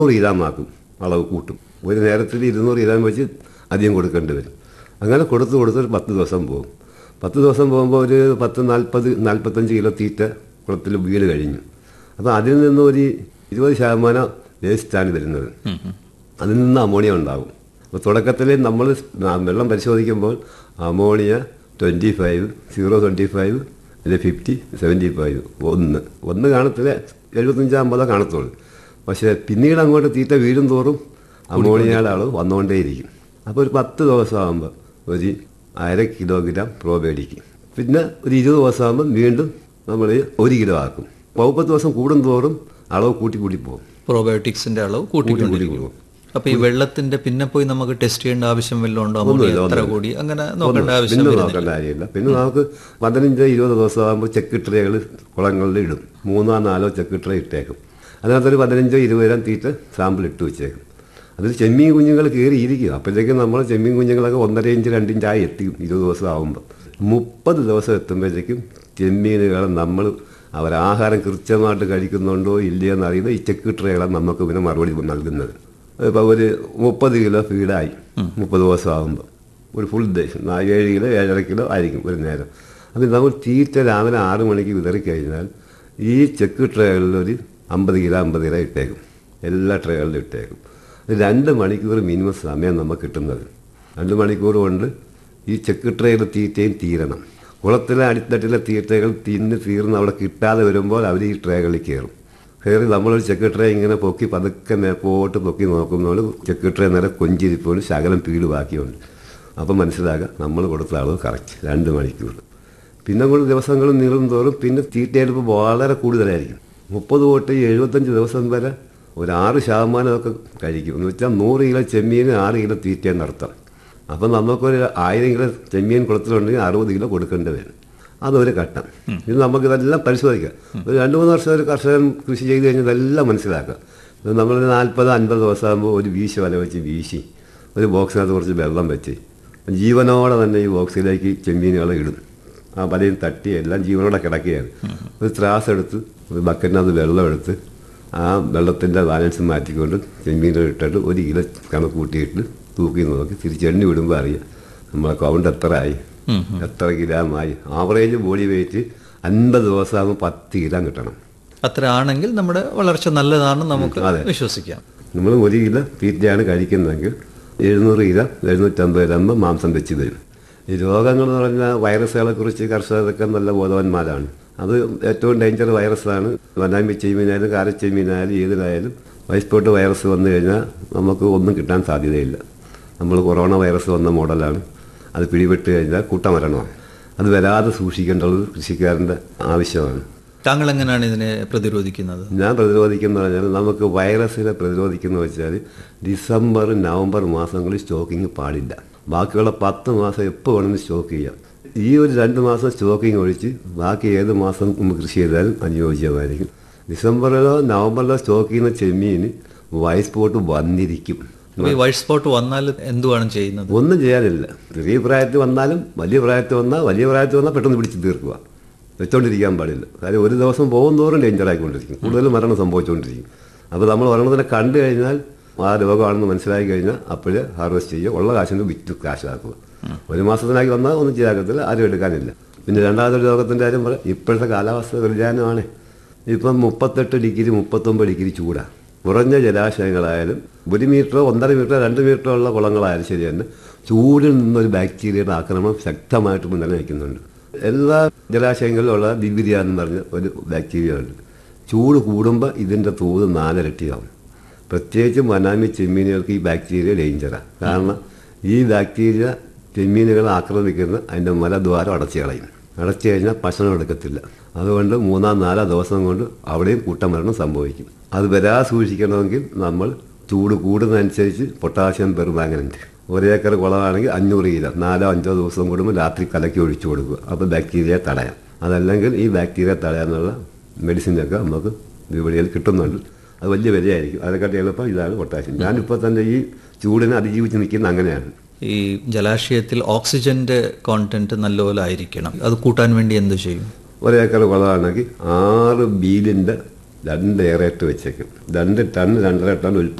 ഇരുന്നൂറ് ഇരാമാക്കും അളവ് കൂട്ടും ഒരു നേരത്തിൽ ഇരുന്നൂറ് ഇരാൻ വെച്ച് അധികം കൊടുക്കേണ്ടി വരും അങ്ങനെ കൊടുത്ത് കൊടുത്ത് ഒരു പത്ത് ദിവസം പോകും പത്ത് ദിവസം പോകുമ്പോൾ ഒരു പത്ത് നാൽപ്പത് നാൽപ്പത്തഞ്ച് കിലോ തീറ്റ കുളത്തിൽ വീട് കഴിഞ്ഞു അപ്പോൾ അതിൽ നിന്ന് ഒരു ഇരുപത് ശതമാനം വേസ്റ്റാണ് വരുന്നത് അതിൽ നിന്ന് അമോണിയ ഉണ്ടാകും അപ്പോൾ തുടക്കത്തിൽ നമ്മൾ വെള്ളം പരിശോധിക്കുമ്പോൾ ammonia twenty five zero twenty five അല്ലെ ഫിഫ്റ്റി സെവൻറ്റി ഫൈവ് ഒന്ന് ഒന്ന് കാണത്തില്ല എഴുപത്തഞ്ച് അമ്പതോ കാണത്തുള്ളൂ പക്ഷേ പിന്നീട് അങ്ങോട്ട് തീറ്റ വീഴും തോറും അമോണിയയുടെ അളവ് വന്നുകൊണ്ടേയിരിക്കും അപ്പോൾ ഒരു പത്ത് ദിവസമാകുമ്പോൾ ഒരു അര കിലോഗ്രാം പ്രോബേഡിക്കും പിന്നെ ഒരു ഇരുപത് ദിവസമാകുമ്പോൾ വീണ്ടും നമ്മൾ ഒരു കിലോ ആക്കും മുപ്പത് ദിവസം കൂടും തോറും അളവ് കൂട്ടി കൂട്ടി പോകും പ്രോബയോട്ടിക്സിന്റെ അളവ് കൂട്ടിക്കൊണ്ടിരിക്കും പോകും അപ്പൊ ഈ വെള്ളത്തിന്റെ പിന്നെ പോയി നമുക്ക് ടെസ്റ്റ് ചെയ്യേണ്ട ആവശ്യം വല്ലതും ഉണ്ടോ അമോണിയ എത്ര കൂടി അങ്ങനെ നോക്കേണ്ട ആവശ്യം പിന്നെ വരുന്നില്ല നോക്കേണ്ട കാര്യമില്ല പിന്നെ നമുക്ക് പതിനഞ്ച് ഇരുപത് ദിവസമാകുമ്പോൾ ചെക്ക് ട്രേകൾ കുളങ്ങളിൽ ഇടും മൂന്നോ നാലോ ചെക്ക് ട്രേ ഇട്ടേക്കും അതിനകത്തൊരു പതിനഞ്ചോ ഇരുപതിനാം തീറ്റ സാമ്പിൾ ഇട്ട് വെച്ചേക്കും അതിൽ ചെമ്മീൻ കുഞ്ഞുങ്ങൾ കയറിയിരിക്കും അപ്പോഴത്തേക്കും നമ്മൾ ചെമ്മീൻ കുഞ്ഞുങ്ങളൊക്കെ ഒന്നര ഇഞ്ച് രണ്ട് ഇഞ്ചായി എത്തിക്കും ഇരുപത് ദിവസം ആകുമ്പോൾ മുപ്പത് ദിവസം എത്തുമ്പോഴത്തേക്കും ചെമ്മീനുകൾ നമ്മൾ അവർ ആഹാരം കൃത്യമായിട്ട് കഴിക്കുന്നുണ്ടോ ഇല്ലയോ എന്നറിയുന്ന ഈ ചെക്ക് ട്രേകളാണ് നമുക്ക് പിന്നെ മറുപടി നൽകുന്നത് ഇപ്പോൾ ഒരു മുപ്പത് കിലോ ഫീഡായി മുപ്പത് ദിവസം ആകുമ്പോൾ ഒരു ഫുൾ ഡേ ഏഴ് കിലോ ഏഴര കിലോ ആയിരിക്കും ഒരു നേരം അത് നമ്മൾ തീറ്റ രാവിലെ ആറ് മണിക്ക് വിതറിക്കഴിഞ്ഞാൽ ഈ ചെക്ക് ട്രേകളിൽ ഒരു അമ്പത് കിലോ അമ്പത് കിലോ ഇട്ടേക്കും എല്ലാ ട്രേകളിലും ഇട്ടേക്കും അത് രണ്ട് മണിക്കൂർ മിനിമം സമയം നമുക്ക് കിട്ടുന്നത് രണ്ട് മണിക്കൂർ കൊണ്ട് ഈ ചെക്ക് ട്രേയിൽ തീറ്റയും തീരണം കുളത്തിലെ അടിത്തട്ടിലെ തീറ്റകൾ തിന്ന് തീർന്ന് അവിടെ കിട്ടാതെ വരുമ്പോൾ അവർ ഈ ട്രേകളിൽ കയറും കയറി നമ്മളൊരു ചെക്ക് ട്രേ ഇങ്ങനെ പൊക്കി പതുക്കെ മേപ്പോട്ട് പൊക്കി നോക്കുമ്പോൾ ചെക്ക് ട്രേ നേരെ കൊഞ്ചിരിപ്പോലും ശകലം പീട് ബാക്കിയുണ്ട് അപ്പം മനസ്സിലാക്കുക നമ്മൾ കൊടുത്ത അളവ് കറക്റ്റ് രണ്ട് മണിക്കൂർ പിന്നെ കൂടി ദിവസങ്ങൾ നീളും തോറും പിന്നെ തീറ്റയെടുപ്പ് വളരെ കൂടുതലായിരിക്കും മുപ്പത് തൊട്ട് എഴുപത്തഞ്ച് ദിവസം വരെ ഒരു ആറ് ശതമാനമൊക്കെ കഴിക്കും എന്ന് വെച്ചാൽ നൂറ് കിലോ ചെമ്മീന് ആറ് കിലോ തീറ്റയും നടത്താം അപ്പം നമുക്കൊരു ആയിരം കിലോ ചെമ്മീൻ കുളത്തിലുണ്ടെങ്കിൽ അറുപത് കിലോ കൊടുക്കേണ്ടി വരും അതൊരു ഘട്ടം ഇത് നമുക്ക് ഇതെല്ലാം പരിശോധിക്കാം ഒരു രണ്ട് മൂന്ന് വർഷം ഒരു കർഷകൻ കൃഷി ചെയ്ത് കഴിഞ്ഞാൽ ഇതെല്ലാം മനസ്സിലാക്കാം ഇത് നമ്മൾ നാൽപ്പത് അൻപത് ദിവസമാകുമ്പോൾ ഒരു വീശി വല വെച്ച് വീശി ഒരു ബോക്സിനകത്ത് കുറച്ച് വെള്ളം വെച്ച് ജീവനോടെ തന്നെ ഈ ബോക്സിലേക്ക് ചെമ്മീനുകളെ ഇടും ആ വലയും തട്ടി എല്ലാം ജീവനോടെ കിടക്കുകയാണ് ഒരു ത്രാസ് എടുത്ത് ഒരു ബക്കറ്റിനകത്ത് വെള്ളം എടുത്ത് ആ വെള്ളത്തിൻ്റെ ബാലൻസ് മാറ്റിക്കൊണ്ട് ചെമ്മീനുകൾ ഇട്ടിട്ട് ഒരു കിലോ കണക്ക് കൂട്ടിയിട്ട് തൂക്കി നോക്കി തിരിച്ചെണ്ണി വിടുമ്പോൾ അറിയാം നമ്മളെ കൗണ്ട് എത്ര ആയി എത്ര ഗ്രാമായി ആവറേജ് ബോഡി വെയിറ്റ് അൻപത് ദിവസമാകുമ്പോൾ പത്ത് ഗ്രാം കിട്ടണം അത്ര ആണെങ്കിൽ നമ്മുടെ വളർച്ച നല്ലതാണെന്ന് നമുക്ക് അതെ. വിശ്വസിക്കാം നമ്മൾ ഒരു കിലോ തീറ്റയാണ് കഴിക്കുന്നതെങ്കിൽ എഴുന്നൂറ് ഗ്രാം എഴുന്നൂറ്റമ്പത് ഗ്രാം മാംസം വെച്ച് തരും ഈ രോഗങ്ങൾ എന്ന് പറഞ്ഞാൽ വൈറസുകളെ കുറിച്ച് കർഷകരൊക്കെ നല്ല ബോധവാന്മാരാണ് അത് ഏറ്റവും ഡേഞ്ചർ വൈറസാണ് വനാമി ചെമ്മീനായാലും കാരച്ചെമ്മീനായാലും ഏതിനായാലും വൈസ്പോട്ട് വൈറസ് വന്നു കഴിഞ്ഞാൽ നമുക്ക് ഒന്നും കിട്ടാൻ സാധ്യതയില്ല നമ്മൾ കൊറോണ വൈറസ് വന്ന മോഡലാണ് അത് പിടിപെട്ട് കഴിഞ്ഞാൽ കൂട്ടമരണമാണ് അത് വരാതെ സൂക്ഷിക്കേണ്ടത് കൃഷിക്കാരൻ്റെ ആവശ്യമാണ് താങ്കൾ എങ്ങനെയാണ് ഇതിനെ പ്രതിരോധിക്കുന്നത് ഞാൻ പ്രതിരോധിക്കുന്ന പറഞ്ഞാൽ നമുക്ക് വൈറസിനെ പ്രതിരോധിക്കുന്ന വെച്ചാൽ ഡിസംബർ നവംബർ മാസങ്ങളിൽ സ്റ്റോക്കിങ് പാടില്ല ബാക്കിയുള്ള പത്ത് മാസം എപ്പോൾ വേണമെങ്കിലും സ്റ്റോക്ക് ചെയ്യാം ഈ ഒരു രണ്ട് മാസം സ്റ്റോക്കിങ് ഒഴിച്ച് ബാക്കി ഏത് മാസം നമുക്ക് കൃഷി ചെയ്താലും അനുയോജ്യമായിരിക്കും ഡിസംബറിലോ നവംബറിലോ സ്റ്റോക്ക് ചെയ്യുന്ന ചെമ്മീന് വൈസ് പോട്ട് വന്നിരിക്കും അപ്പൊ ഈ വൈറ്റ് സ്പോട്ട് വന്നാൽ എന്തുവാണ് ചെയ്യുന്നത് ഒന്നും ചെയ്യാനില്ല ചെറിയ പ്രായത്തിൽ വന്നാലും വലിയ പ്രായത്തിൽ വന്നാൽ വലിയ പ്രായത്തിൽ വന്നാൽ പെട്ടെന്ന് പിടിച്ച് തീർക്കുക വെച്ചോണ്ടിരിക്കാൻ പാടില്ല കാര്യം ഒരു ദിവസം പോകും തോറും ഡേഞ്ചറായിക്കൊണ്ടിരിക്കും കൂടുതൽ മരണം സംഭവിച്ചുകൊണ്ടിരിക്കും അപ്പോൾ നമ്മൾ ഒരെണ്ണത്തിനെ കണ്ടു കഴിഞ്ഞാൽ ആ രോഗമാണെന്ന് മനസ്സിലാക്കി കഴിഞ്ഞാൽ അപ്പോഴേ ഹാർവെസ്റ്റ് ചെയ്യുക ഉള്ള കാശിന് വിറ്റ് കാശാക്കുക ഒരു മാസത്തിനാക്കി വന്നാൽ ഒന്നും ചെയ്യാക്കത്തില്ല ആരും എടുക്കാനില്ല പിന്നെ രണ്ടാമതൊരു രോഗത്തിൻ്റെ കാര്യം പറയാം ഇപ്പോഴത്തെ കാലാവസ്ഥ വ്യതിയാനമാണ് ഇപ്പം മുപ്പത്തെട്ട് ഡിഗ്രി മുപ്പത്തൊമ്പത് ഡിഗ്രി ചൂടാണ് കുറഞ്ഞ ജലാശയങ്ങളായാലും ഒരു മീറ്ററോ ഒന്നര മീറ്ററോ രണ്ട് മീറ്ററോ ഉള്ള കുളങ്ങളായാലും ശരി തന്നെ ചൂടിൽ നിന്നൊരു ബാക്ടീരിയയുടെ ആക്രമണം ശക്തമായിട്ട് മുന്നേ നയിക്കുന്നുണ്ട് എല്ലാ ജലാശയങ്ങളിലുള്ള ദിബിരിയ എന്ന് പറഞ്ഞ ഒരു ബാക്ടീരിയ ഉണ്ട് ചൂട് കൂടുമ്പോൾ ഇതിൻ്റെ തോത് നാലിരട്ടിയാവും പ്രത്യേകിച്ചും വനാമി ചെമ്മീനുകൾക്ക് ഈ ബാക്ടീരിയ ഡേഞ്ചറാണ് കാരണം ഈ ബാക്ടീരിയ ചെമ്മീനുകളെ ആക്രമിക്കുന്ന അതിൻ്റെ മലദ്വാരം അടച്ചു കളയും അടച്ചു കഴിഞ്ഞാൽ ഭക്ഷണം എടുക്കത്തില്ല അതുകൊണ്ട് മൂന്നാം നാലാം ദിവസം കൊണ്ട് അവിടെയും കൂട്ടമരണം സംഭവിക്കും അത് വരാതെ സൂക്ഷിക്കണമെങ്കിൽ നമ്മൾ ചൂട് കൂടുന്നതനുസരിച്ച് പൊട്ടാസ്യം പെർമാങ്ങനൻറ്റ് ഒരേക്കർ കുളമാണെങ്കിൽ അഞ്ഞൂറ് കിലോ നാലോ അഞ്ചോ ദിവസം കൂടുമ്പോൾ രാത്രി കലക്കി ഒഴിച്ചു കൊടുക്കുക അപ്പോൾ ബാക്ടീരിയ തടയാം അതല്ലെങ്കിൽ ഈ ബാക്ടീരിയ തടയാനുള്ള മെഡിസിനൊക്കെ നമുക്ക് വിപണിയിൽ കിട്ടുന്നുണ്ട് അത് വലിയ വിലയായിരിക്കും അതിനെക്കാട്ടി എളുപ്പം ഇതാണ് പൊട്ടാസ്യം ഞാനിപ്പോൾ തന്നെ ഈ ചൂടിനെ അതിജീവിച്ച് നിൽക്കുന്ന അങ്ങനെയാണ് ഈ ജലാശയത്തിൽ ഓക്സിജന്റെ കോണ്ടന്റ് നല്ലപോലെ ആയിരിക്കണം അത് കൂട്ടാൻ വേണ്ടി എന്ത് ചെയ്യും ഒരേക്കർ കുളമാണെങ്കിൽ ആറ് ബീലിൻ്റെ രണ്ട് എയറേറ്റ് വെച്ചേക്കും രണ്ട് ടൺ രണ്ടര ടൺ ഉൽപ്പാദനം